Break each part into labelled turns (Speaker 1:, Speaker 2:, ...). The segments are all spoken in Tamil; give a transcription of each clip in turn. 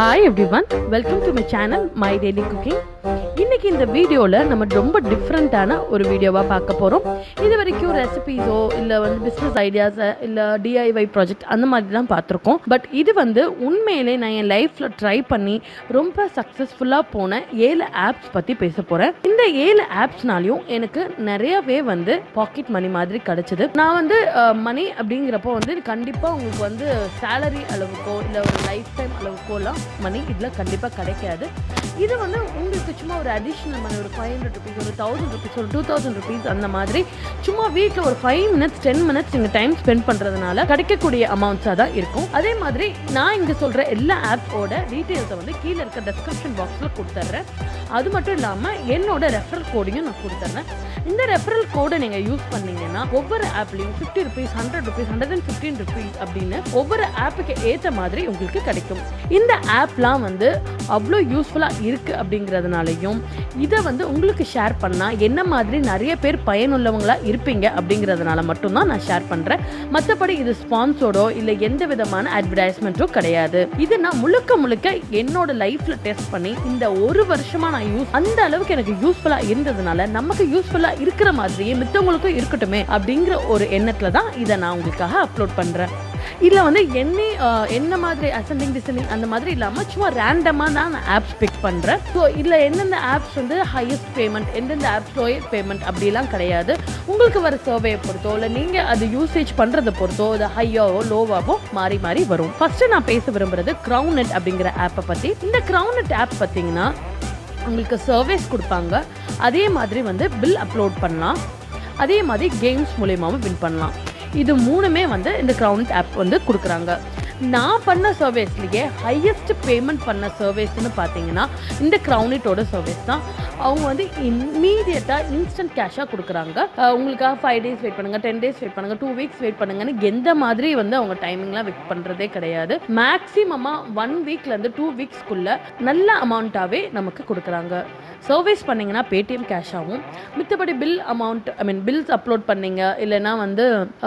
Speaker 1: hi everyone welcome to my channel my daily cooking இன்னைக்கு இந்த வீடியோவில் நம்ம ரொம்ப டிஃப்ரெண்ட்டான ஒரு வீடியோவாக பார்க்க போகிறோம் இது வரைக்கும் ரெசிபீஸோ இல்லை வந்து பிஸ்னஸ் ஐடியாஸ் இல்லை டிஐஒய் ப்ராஜெக்ட் அந்த மாதிரி தான் பார்த்துருக்கோம் பட் இது வந்து உண்மையிலே நான் என் லைஃப்பில் ட்ரை பண்ணி ரொம்ப சக்ஸஸ்ஃபுல்லாக போன ஏழு ஆப்ஸ் பற்றி பேச போகிறேன் இந்த ஏழு ஆப்ஸ்னாலையும் எனக்கு நிறையவே வந்து பாக்கெட் மணி மாதிரி கிடச்சிது நான் வந்து மணி அப்படிங்கிறப்போ வந்து கண்டிப்பாக உங்களுக்கு வந்து சேலரி அளவுக்கோ இல்லை ஒரு லைஃப் டைம் அளவுக்கோலாம் மணி இதில் கண்டிப்பாக கிடைக்காது இது வந்து உங்களுக்கு சும்மா ஒரு அடிஷ்னல் மணி ஒரு ஃபைவ் ஹண்ட்ரட் ருபீஸ் ஒரு தௌசண்ட் ருபீஸ் ஒரு டூ தௌசண்ட் ருபீஸ் அந்த மாதிரி சும்மா வீட்டில் ஒரு ஃபைவ் மினிட்ஸ் டென் மினிட்ஸ் நீங்கள் டைம் ஸ்பெண்ட் பண்ணுறதுனால கிடைக்கக்கூடிய அமௌண்ட்ஸாக தான் இருக்கும் அதே மாதிரி நான் இங்கே சொல்கிற எல்லா ஆப்போட டீட்டெயில்ஸை வந்து கீழே இருக்க டெஸ்கிரிப்ஷன் பாக்ஸில் கொடுத்துட்றேன் அது மட்டும் இல்லாமல் என்னோட ரெஃபரல் கோடையும் நான் கொடுத்துட்றேன் இந்த ரெஃபரல் கோடை நீங்கள் யூஸ் பண்ணீங்கன்னா ஒவ்வொரு ஆப்லையும் fifty rupees hundred rupees hundred and fifteen rupees அப்படின்னு ஒவ்வொரு ஆப்புக்கு ஏற்ற மாதிரி உங்களுக்கு கிடைக்கும் இந்த ஆப்லாம் வந்து அவ்வளோ யூஸ்ஃபுல்லாக இருக்குது அப்படிங்கிறதுனாலையும் இதை வந்து உங்களுக்கு ஷேர் பண்ணால் என்ன மாதிரி நிறைய பேர் பயனுள்ளவங்களா இருப்பீங்க அப்படிங்கிறதுனால மட்டும்தான் நான் ஷேர் பண்ணுறேன் மற்றபடி இது ஸ்பான்சோடோ இல்லை எந்த விதமான அட்வர்டைஸ்மெண்ட்டோ கிடையாது இது நான் முழுக்க முழுக்க என்னோட லைஃப்பில் டெஸ்ட் பண்ணி இந்த ஒரு வருஷமாக நான் யூஸ் அந்த அளவுக்கு எனக்கு யூஸ்ஃபுல்லாக இருந்ததுனால நமக்கு யூஸ்ஃபுல்லாக இருக்கிற மாதிரியே மித்தவங்களுக்கும் இருக்கட்டுமே அப்படிங்கிற ஒரு எண்ணத்தில் தான் இதை நான் உங்களுக்காக அப்லோட் பண்ணுறேன் இதில் வந்து என்ன அஹ், என்ன மாதிரி அசெண்டிங் டிசெண்டிங் அந்த மாதிரி இல்லாமல் சும்மா ரேண்டமாக தான் நான் ஆப்ஸ் பிக் பண்ணுறேன் ஸோ இதில் எந்தெந்த ஆப்ஸ் வந்து ஹையஸ்ட் பேமெண்ட் எந்தெந்த ஆப்ஸ் லோயர் பேமெண்ட் அப்படிலாம் கிடையாது உங்களுக்கு வர சர்வேயை பொறுத்தோ இல்லை நீங்கள் அது யூசேஜ் பண்ணுறதை பொறுத்தோ அது ஹையாவோ லோவாவோ மாறி மாறி வரும் ஃபஸ்ட்டு நான் பேச விரும்புறது க்ரௌனெட் அப்படிங்கிற ஆப்பை பற்றி இந்த க்ரௌனெட் ஆப் பார்த்தீங்கன்னா உங்களுக்கு சர்வீஸ் கொடுப்பாங்க அதே மாதிரி வந்து பில் அப்லோட் பண்ணலாம் அதே மாதிரி கேம்ஸ் மூலயமாவும் வின் பண்ணலாம் இது மூணுமே வந்து இந்த க்ரௌண்ட் ஆப் வந்து கொடுக்குறாங்க நான் பண்ண சர்வீஸ்லேயே ஹையஸ்ட் பேமெண்ட் பண்ண சர்வீஸ்னு பார்த்தீங்கன்னா இந்த க்ரௌனிட்டோட சர்வீஸ் தான் அவங்க வந்து இம்மீடியட்டாக இன்ஸ்டன்ட் கேஷாக கொடுக்குறாங்க அஹ் உங்களுக்காக ஃபைவ் டேஸ் வெயிட் பண்ணுங்கள் டென் டேஸ் வெயிட் பண்ணுங்கள் டூ வீக்ஸ் வெயிட் பண்ணுங்கன்னு எந்த மாதிரி வந்து அவங்க டைமிங்லாம் வெயிட் பண்ணுறதே கிடையாது மேக்ஸிமமாக ஒன் வீக்லேருந்து டூ வீக்ஸ்க்குள்ளே நல்ல அமௌண்ட்டாகவே நமக்கு கொடுக்குறாங்க சர்வீஸ் பண்ணிங்கன்னா பேடிஎம் கேஷாகவும் மித்தபடி bill amount I mean bills upload பண்ணீங்க இல்லைன்னா வந்து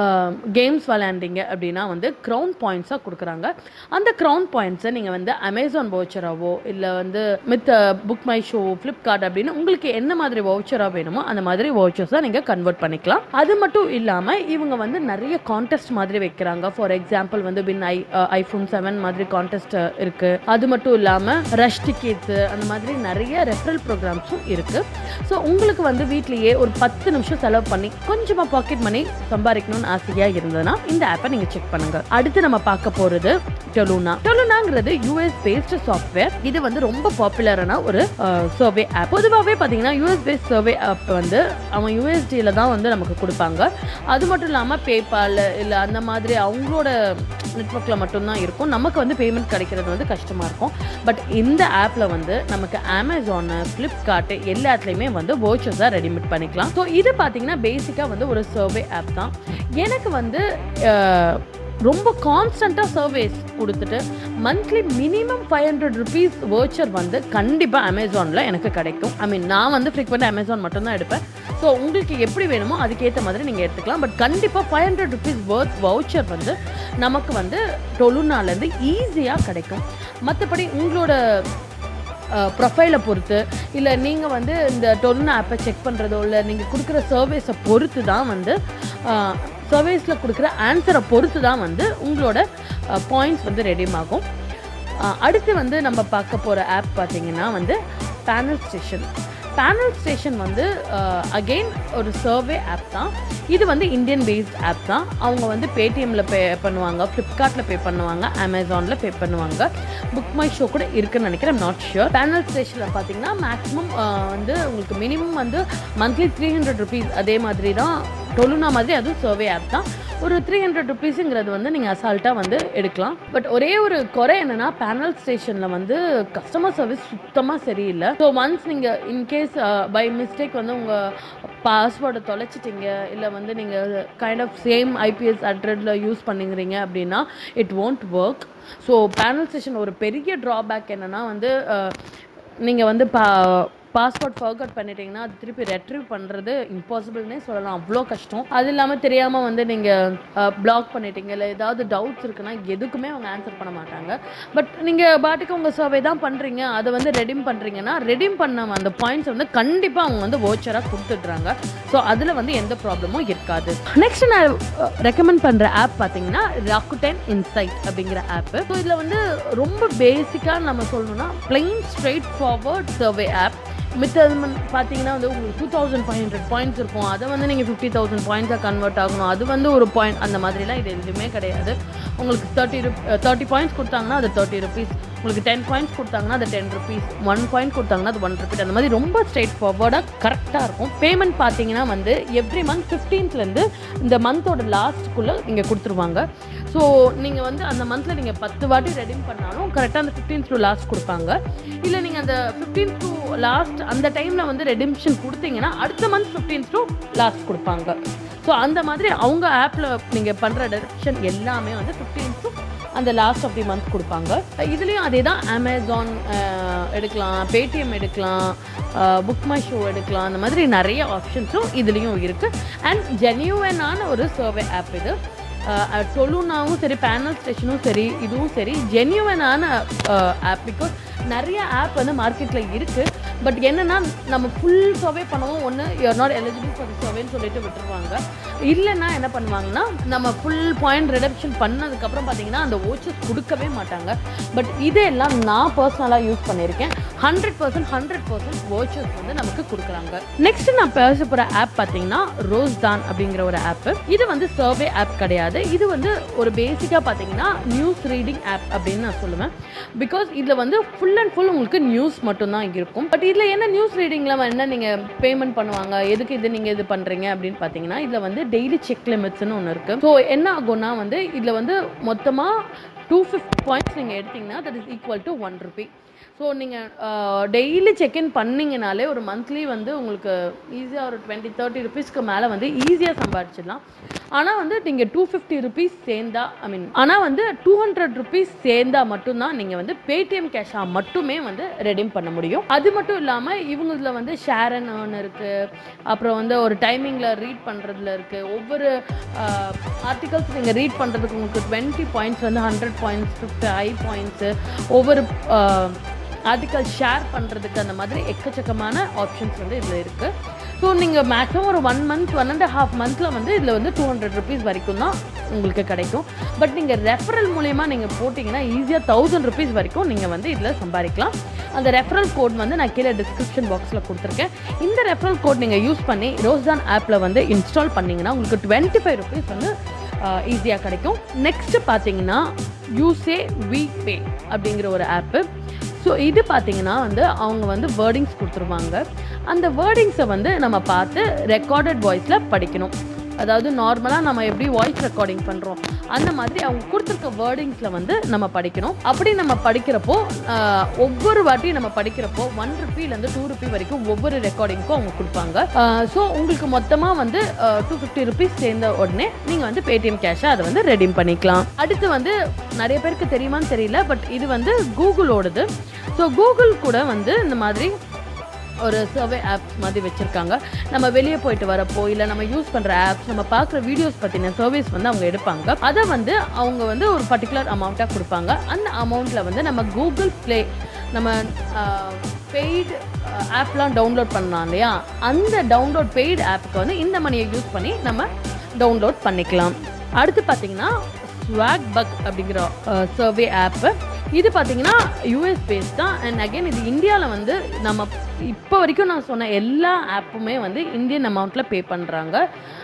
Speaker 1: கேம்ஸ் விளையாண்டீங்க அப்படின்னா வந்து க்ரௌன் பாயிண்ட்ஸாக கொடுக்குறாங்க அந்த க்ரௌன் பாயிண்ட்ஸை நீங்கள் வந்து அமேசான் வவுச்சராவோ இல்லை வந்து மித்த புக் மை ஷோ ஃப்ளிப்கார்ட் அப்படின்னு உங்களுக்கு என்ன மாதிரி வவுச்சராக வேணுமோ அந்த மாதிரி வவுச்சர்ஸாக நீங்கள் கன்வெர்ட் பண்ணிக்கலாம் அது மட்டும் இல்லாமல் இவங்க வந்து நிறைய கான்டெஸ்ட் மாதிரி வைக்கிறாங்க ஃபார் எக்ஸாம்பிள் வந்து வின் ஐ ஐஃபோன் செவன் மாதிரி கான்டெஸ்ட் இருக்குது அது மட்டும் இல்லாமல் ரஷ் டிக்கெட்ஸு அந்த மாதிரி நிறைய ரெஃபரல் ப்ரோக்ராம்ஸும் இருக்குது ஸோ உங்களுக்கு வந்து வீட்லேயே ஒரு பத்து நிமிஷம் செலவு பண்ணி கொஞ்சமாக பாக்கெட் மணி சம்பாதிக்கணும்னு ஆசையாக இருந்ததுன்னா இந்த ஆப்பை நீங்கள் செக் பண்ணுங்கள் அடுத்து நம்ம பார்க்க போகிறது டொலுனா டொலுனாங்கிறது யூஎஸ் பேஸ்டு சாஃப்ட்வேர் இது வந்து ரொம்ப பாப்புலரான ஒரு சர்வே ஆப் பொதுவாகவே பார்த்தீங்கன்னா யூஎஸ் பேஸ்ட் சர்வே ஆப் வந்து அவன் யூஎஸ்டியில் தான் வந்து நமக்கு கொடுப்பாங்க அது மட்டும் இல்லாமல் பேபால் இல்லை அந்த மாதிரி அவங்களோட நெட்ஒர்க்கில் மட்டும்தான் இருக்கும் நமக்கு வந்து பேமெண்ட் கிடைக்கிறது வந்து கஷ்டமாக இருக்கும் பட் இந்த ஆப்பில் வந்து நமக்கு அமேசானு ஃப்ளிப்கார்ட்டு எல்லாத்துலேயுமே வந்து வோச்சர்ஸாக ரெடிமேட் பண்ணிக்கலாம் ஸோ இது பார்த்தீங்கன்னா பேசிக்காக வந்து ஒரு சர்வே ஆப் தான் எனக்கு வந்து அஹ், ரொம்ப கான்ஸ்டண்ட்டாக சர்வேஸ் கொடுத்துட்டு monthly minimum five hundred rupees voucher வந்து கண்டிப்பாக அமேசானில் எனக்கு கிடைக்கும் ஐ மீன் நான் வந்து ஃப்ரீக்வெண்ட்டாக அமேசான் மட்டும்தான் எடுப்பேன் ஸோ உங்களுக்கு எப்படி வேணுமோ அதுக்கேற்ற மாதிரி நீங்கள் எடுத்துக்கலாம் பட் கண்டிப்பாக five hundred rupees worth voucher வந்து நமக்கு வந்து டொலுனாலேருந்து ஈஸியாக கிடைக்கும் மற்றபடி உங்களோட ப்ரொஃபைலை பொறுத்து இல்லை நீங்கள் வந்து இந்த டொன்னு ஆப்பை செக் பண்ணுறதோ இல்லை நீங்கள் கொடுக்குற சர்வீஸை பொறுத்து தான் வந்து சர்வீஸில் கொடுக்குற ஆன்சரை பொறுத்து தான் வந்து உங்களோட பாயிண்ட்ஸ் வந்து ரெடிம் ஆகும் அஹ், அடுத்து வந்து நம்ம பார்க்க போகிற ஆப் பார்த்தீங்கன்னா வந்து பேனல் ஸ்டேஷன் பேனல் ஸ்டேஷன் வந்து அகெயின் ஒரு சர்வே ஆப் தான் இது வந்து இந்தியன் பேஸ்ட் ஆப் தான் அவங்க வந்து பேடிஎம்மில் பே பண்ணுவாங்க ஃப்ளிப்கார்ட்டில் பே பண்ணுவாங்க அமேசானில் பே பண்ணுவாங்க புக் மை ஷோ கூட இருக்குன்னு நினைக்கிறேன் நாட் ஷியோர் பேனல் ஸ்டேஷனில் பார்த்தீங்கன்னா மேக்ஸிமம் வந்து உங்களுக்கு மினிமம் வந்து மந்த்லி த்ரீ ஹண்ட்ரட் ருபீஸ் அதே மாதிரி தான் டொலுனா மாதிரி அதுவும் சர்வே ஆப் தான் ஒரு த்ரீ ஹண்ட்ரட் ருபீஸுங்கிறது வந்து நீங்கள் அசால்ட்டாக வந்து எடுக்கலாம் பட் ஒரே ஒரு குறை என்னென்னா பேனல் ஸ்டேஷனில் வந்து கஸ்டமர் சர்வீஸ் சுத்தமாக சரியில்லை ஸோ ஒன்ஸ் நீங்கள் இன்கேஸ் பை மிஸ்டேக் வந்து உங்கள் பாஸ்வேர்டை தொலைச்சிட்டிங்க இல்லை வந்து நீங்கள் கைண்ட் ஆஃப் சேம் ஐபிஎஸ் அட்ரஸில் யூஸ் பண்ணிக்கிறீங்க அப்படின்னா it won't work so panel station ஒரு பெரிய ட்ராபேக் என்னென்னா வந்து நீங்கள் வந்து பா பாஸ்வேர்ட் ஃபர்கட் பண்ணிட்டீங்கன்னா அது திருப்பி ரெட்ரீவ் பண்ணுறது இம்பாசிபிள்னே சொல்லலாம் அவ்வளோ கஷ்டம் அது இல்லாமல் தெரியாமல் வந்து நீங்கள் பிளாக் பண்ணிட்டீங்க இல்லை ஏதாவது டவுட்ஸ் இருக்குன்னா எதுக்குமே அவங்க ஆன்சர் பண்ண மாட்டாங்க பட் நீங்கள் பாட்டுக்கு உங்கள் சர்வே தான் பண்ணுறீங்க அதை வந்து ரெடீம் பண்ணுறீங்கன்னா ரெடீம் பண்ண அந்த பாயிண்ட்ஸ் வந்து கண்டிப்பாக அவங்க வந்து ஓச்சராக கொடுத்துட்றாங்க ஸோ அதில் வந்து எந்த ப்ராப்ளமும் இருக்காது நெக்ஸ்ட் நான் ரெக்கமெண்ட் பண்ணுற ஆப் பார்த்தீங்கன்னா ராக்குடென் இன்சைட் அப்படிங்கிற ஆப்பு ஸோ இதில் வந்து ரொம்ப பேசிக்காக நம்ம சொல்லணும்னா plain straightforward survey app மித்தது வந்து பார்த்தீங்கன்னா வந்து உங்களுக்கு two thousand five hundred points இருக்கும் அதை வந்து நீங்கள் ஃபிஃப்டி தௌசண்ட் பாயிண்ட்ஸாக கன்வெர்ட் ஆகணும் அது வந்து ஒரு பாயிண்ட் அந்த மாதிரிலாம் இது எதுவுமே கிடையாது உங்களுக்கு தேர்ட்டி ருப் தேர்ட்டி பாயிண்ட்ஸ் கொடுத்தாங்கன்னா அது தேர்ட்டி ருபீஸ் உங்களுக்கு டென் பாயிண்ட்ஸ் கொடுத்தாங்கன்னா அது டென் ருபீஸ் ஒன் பாயிண்ட் கொடுத்தாங்கன்னா அது ஒன் ருபீஸ் அந்த மாதிரி ரொம்ப ஸ்ட்ரெயிட் ஃபார்வர்டாக கரெக்டாக இருக்கும் பேமெண்ட் பார்த்தீங்கன்னா வந்து எவ்ரி மந்த் ஃபிஃப்டீன்த்லேருந்து இந்த மந்தோட லாஸ்ட்டுக்குள்ளே நீங்கள் கொடுத்துருவாங்க ஸோ நீங்கள் வந்து அந்த மந்தில் நீங்கள் பத்து வாட்டி ரெடீம் பண்ணாலும் கரெக்டாக அந்த ஃபிஃப்டீன்த் டு லாஸ்ட் கொடுப்பாங்க இல்லை நீங்கள் அந்த ஃபிஃப்டீன்த் டு லாஸ்ட் அந்த டைமில் வந்து ரெடிம்ஷன் கொடுத்தீங்கன்னா அடுத்த மந்த் ஃபிஃப்டீன்த் டு லாஸ்ட் கொடுப்பாங்க ஸோ அந்த மாதிரி அவங்க ஆப்பில் நீங்கள் பண்ணுற டெரெக்ஷன் எல்லாமே வந்து ஃபிஃப்டீன்த் டு அந்த லாஸ்ட் ஆஃப் தி மந்த் கொடுப்பாங்க இதுலேயும் அதே தான் அமேசான் எடுக்கலாம் பேடிஎம் எடுக்கலாம் புக் மை ஷோ எடுக்கலாம் அந்த மாதிரி நிறைய ஆப்ஷன்ஸும் இதுலேயும் இருக்குது அண்ட் ஜென்யூவனான ஒரு சர்வே ஆப் இது டொலுனாவும் சரி பேனல் ஸ்டேஷனும் சரி இதுவும் சரி ஜென்யூவனான ஆப் பிகாஸ் நிறைய ஆப் வந்து மார்க்கெட்டில் இருக்குது பட் என்னென்னா நம்ம ஃபுல் சர்வே பண்ணவும் ஒன்று யூஆர் நாட் எலிஜிபிள் ஃபார் சர்வேன்னு சொல்லிட்டு விட்டுருவாங்க இல்லைன்னா என்ன பண்ணுவாங்கன்னா நம்ம ஃபுல் பாயிண்ட் ரிடப்ஷன் பண்ணதுக்கப்புறம் பார்த்தீங்கன்னா அந்த ஓச்சஸ் கொடுக்கவே மாட்டாங்க பட் இதெல்லாம் நான் பர்சனலாக யூஸ் பண்ணியிருக்கேன் ஹண்ட்ரட் பர்சன்ட் ஹண்ட்ரட் பர்சன்ட் ஓச்சஸ் வந்து நமக்கு கொடுக்குறாங்க நெக்ஸ்ட் நான் பேச போகிற ஆப் பார்த்தீங்கன்னா ரோஸ் தான் அப்படிங்கிற ஒரு ஆப் இது வந்து சர்வே ஆப் கிடையாது இது வந்து ஒரு பேசிக்காக பார்த்தீங்கன்னா நியூஸ் ரீடிங் ஆப் அப்படின்னு நான் சொல்லுவேன் பிகாஸ் இதில் வந்து ஃபுல் அண்ட் ஃபுல் உங்களுக்கு நியூஸ் மட்டும்தான் இருக்கும் பட் இதில் என்ன நியூஸ் ரீடிங்கில் என்ன நீங்கள் பேமெண்ட் பண்ணுவாங்க எதுக்கு இது நீங்கள் இது பண்ணுறீங்க அப்படின்னு பார்த்தீங்கன்னா இதில் வந்து டெய்லி செக் லிமிட்ஸ்னு ஒன்று இருக்குது ஸோ என்ன ஆகும்னா வந்து இதில் வந்து மொத்தமாக டூ ஃபிஃப்டி பாயிண்ட்ஸ் நீங்கள் எடுத்தீங்கன்னா that is equal to one rupee so நீங்கள் டெய்லி செக்இன் பண்ணிங்கனாலே ஒரு மந்த்லி வந்து உங்களுக்கு ஈஸியாக ஒரு டுவெண்ட்டி தேர்ட்டி ருபீஸ்க்கு மேலே வந்து ஈஸியாக சம்பாதிச்சிடலாம் ஆனால் வந்து நீங்கள் டூ ஃபிஃப்டி ருபீஸ் சேர்ந்தா ஐ மீன் ஆனால் வந்து டூ ஹண்ட்ரட் ருபீஸ் சேர்ந்தா மட்டும்தான் நீங்கள் வந்து பேடிஎம் கேஷாக மட்டுமே வந்து ரெடீம் பண்ண முடியும் அது மட்டும் இல்லாமல் இவங்களதுல வந்து ஷேர் அண்ட் ஏர்ன் இருக்குது அப்புறம் வந்து ஒரு டைமிங்கில் ரீட் பண்ணுறதுல இருக்குது ஒவ்வொரு ஆர்டிகல்ஸ் நீங்கள் ரீட் பண்ணுறதுக்கு உங்களுக்கு டுவெண்ட்டி பாயிண்ட்ஸ் வந்து ஹண்ட்ரட் பாயிண்ட்ஸ் ஃபிஃப்டி ஐ பாயிண்ட்ஸு ஒவ்வொரு ஆர்டிக்கல் ஷேர் பண்ணுறதுக்கு அந்த மாதிரி எக்கச்சக்கமான ஆப்ஷன்ஸ் வந்து இதில் இருக்குது ஸோ நீங்கள் மேக்ஸிமம் ஒரு one month one and half மந்தில் வந்து இதில் வந்து டூ ஹண்ட்ரட் ருபீஸ் வரைக்கும் தான் உங்களுக்கு கிடைக்கும் பட் நீங்கள் ரெஃபரல் மூலயமா நீங்கள் போட்டிங்கன்னா ஈஸியாக தௌசண்ட் ருபீஸ் வரைக்கும் நீங்கள் வந்து இதில் சம்பாதிக்கலாம் அந்த ரெஃபரல் கோட் வந்து நான் கீழே டிஸ்கிரிப்ஷன் பாக்ஸில் கொடுத்துருக்கேன் இந்த ரெஃபரல் கோட் நீங்கள் யூஸ் பண்ணி ரோஸ்டான் ஆப்பில் வந்து இன்ஸ்டால் பண்ணிங்கன்னா உங்களுக்கு டுவெண்ட்டி ஃபைவ் ருபீஸ் வந்து ஈஸியாக கிடைக்கும் நெக்ஸ்ட்டு பார்த்தீங்கன்னா யூசே வி பே அப்படிங்கிற ஒரு ஆப்பு ஸோ இது பார்த்தீங்கன்னா வந்து அவங்க வந்து வேர்டிங்ஸ் கொடுத்துருவாங்க அந்த வேர்டிங்ஸை வந்து நம்ம பார்த்து ரெக்கார்டட் வாய்ஸில் படிக்கணும் அதாவது நார்மலாக நம்ம எப்படி வாய்ஸ் ரெக்கார்டிங் பண்ணுறோம் அந்த மாதிரி அவங்க கொடுத்துருக்க வேர்டிங்ஸில் வந்து நம்ம படிக்கணும் அப்படி நம்ம படிக்கிறப்போ ஆஹ், ஒவ்வொரு வாட்டி நம்ம படிக்கிறப்போ ஒன் ருபிலேருந்து டூ ருபி வரைக்கும் ஒவ்வொரு ரெக்கார்டிங்க்கும் அவங்க கொடுப்பாங்க ஸோ உங்களுக்கு மொத்தமாக வந்து டூ ஃபிஃப்டி ருபீஸ் சேர்ந்த உடனே நீங்கள் வந்து பேடிஎம் கேஷை அதை வந்து ரெடீம் பண்ணிக்கலாம் அடுத்து வந்து நிறைய பேருக்கு தெரியுமான்னு தெரியல பட் இது வந்து கூகுளோடது ஸோ கூகுள் கூட வந்து இந்த மாதிரி ஒரு சர்வே ஆப்ஸ் மாதிரி வச்சுருக்காங்க நம்ம வெளியே போயிட்டு வரப்போ இல்லை நம்ம யூஸ் பண்ணுற ஆப்ஸ் நம்ம பார்க்குற வீடியோஸ் பற்றின சர்வீஸ் வந்து அவங்க எடுப்பாங்க அதை வந்து அவங்க வந்து ஒரு பர்டிகுலர் அமௌண்ட்டாக கொடுப்பாங்க அந்த அமௌண்ட்டில் வந்து நம்ம கூகுள் ப்ளே நம்ம பெய்டு ஆப்லாம் டவுன்லோட் பண்ணலாம் இல்லையா அந்த டவுன்லோட் பெய்டு ஆப்புக்கு வந்து இந்த மணியை யூஸ் பண்ணி நம்ம டவுன்லோட் பண்ணிக்கலாம் அடுத்து பார்த்தீங்கன்னா ஸ்வாக் பக் அப்படிங்கிற சர்வே ஆப்பு இது பார்த்தீங்கன்னா யூஎஸ் பேஸ் தான் அண்ட் அகைன் இது இந்தியாவில் வந்து நம்ம இப்போ வரைக்கும் நான் சொன்ன எல்லா ஆப்புமே வந்து இந்தியன் அமௌண்ட்டில் பே பண்ணுறாங்க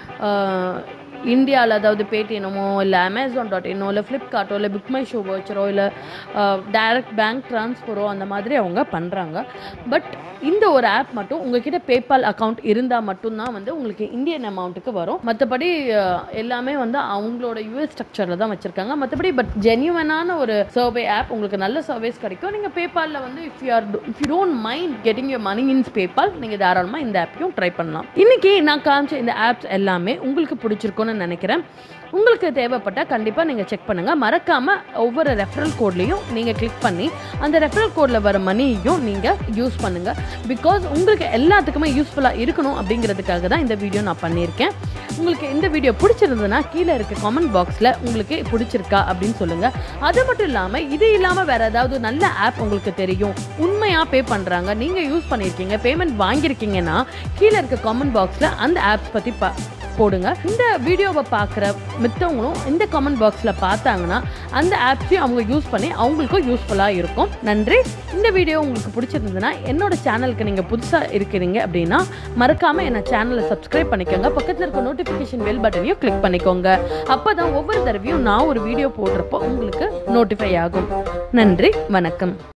Speaker 1: இந்தியாவில் அதாவது பேடிஎம்மோ இல்லை அமேசான் டாட் இன்னோ இல்லை ஃப்ளிப்கார்ட்டோ இல்லை புக் மை ஷோ வச்சரோ இல்லை டைரக்ட் பேங்க் ட்ரான்ஸ்ஃபரோ அந்த மாதிரி அவங்க பண்ணுறாங்க பட் இந்த ஒரு ஆப் மட்டும் உங்ககிட்ட பேபால் அக்கௌண்ட் இருந்தால் மட்டும்தான் வந்து உங்களுக்கு இந்தியன் அமௌண்ட்டுக்கு வரும் மற்றபடி எல்லாமே வந்து அவங்களோட யூஎஸ் ஸ்ட்ரக்சரில் தான் வச்சுருக்காங்க மற்றபடி பட் ஜென்யூவனான ஒரு சர்வே ஆப் உங்களுக்கு நல்ல சர்வீஸ் கிடைக்கும் நீங்கள் பேபாலில் வந்து if you are if you don't mind getting your money in PayPal நீங்கள் தாராளமாக இந்த ஆப்பையும் ட்ரை பண்ணலாம் இன்னைக்கு நான் காமிச்ச இந்த ஆப்ஸ் எல்லாமே உங்களுக்கு பிடிச்சிருக்கும் இருக்கும்னு நினைக்கிறேன் உங்களுக்கு தேவைப்பட்டால் கண்டிப்பாக நீங்கள் செக் பண்ணுங்கள் மறக்காமல் ஒவ்வொரு ரெஃபரல் கோட்லேயும் நீங்கள் கிளிக் பண்ணி அந்த ரெஃபரல் கோடில் வர மணியையும் நீங்கள் யூஸ் பண்ணுங்கள் பிகாஸ் உங்களுக்கு எல்லாத்துக்குமே யூஸ்ஃபுல்லாக இருக்கணும் அப்படிங்கிறதுக்காக தான் இந்த வீடியோ நான் பண்ணியிருக்கேன் உங்களுக்கு இந்த வீடியோ பிடிச்சிருந்ததுன்னா கீழே இருக்க கமெண்ட் பாக்ஸில் உங்களுக்கு பிடிச்சிருக்கா அப்படின்னு சொல்லுங்கள் அது மட்டும் இல்லாமல் இது இல்லாமல் வேறு ஏதாவது நல்ல ஆப் உங்களுக்கு தெரியும் உண்மையாக பே பண்ணுறாங்க நீங்கள் யூஸ் பண்ணியிருக்கீங்க பேமெண்ட் வாங்கியிருக்கீங்கன்னா கீழே இருக்க கமெண்ட் பாக்ஸில் அந்த ஆப்ஸ் பற்றி பா போடுங்க இந்த வீடியோவை பார்க்குற மித்தவங்களும் இந்த கமெண்ட் பாக்ஸில் பார்த்தாங்கன்னா அந்த ஆப்ஸையும் அவங்க யூஸ் பண்ணி அவங்களுக்கும் யூஸ்ஃபுல்லாக இருக்கும் நன்றி இந்த வீடியோ உங்களுக்கு பிடிச்சிருந்ததுன்னா என்னோட சேனலுக்கு நீங்கள் புதுசாக இருக்கிறீங்க அப்படின்னா மறக்காமல் என்ன சேனலை சப்ஸ்கிரைப் பண்ணிக்கோங்க பக்கத்தில் இருக்க நோட்டிஃபிகேஷன் பெல் பட்டனையும் கிளிக் பண்ணிக்கோங்க அப்போ தான் ஒவ்வொரு தடவையும் நான் ஒரு வீடியோ போடுறப்போ உங்களுக்கு நோட்டிஃபை ஆகும் நன்றி வணக்கம்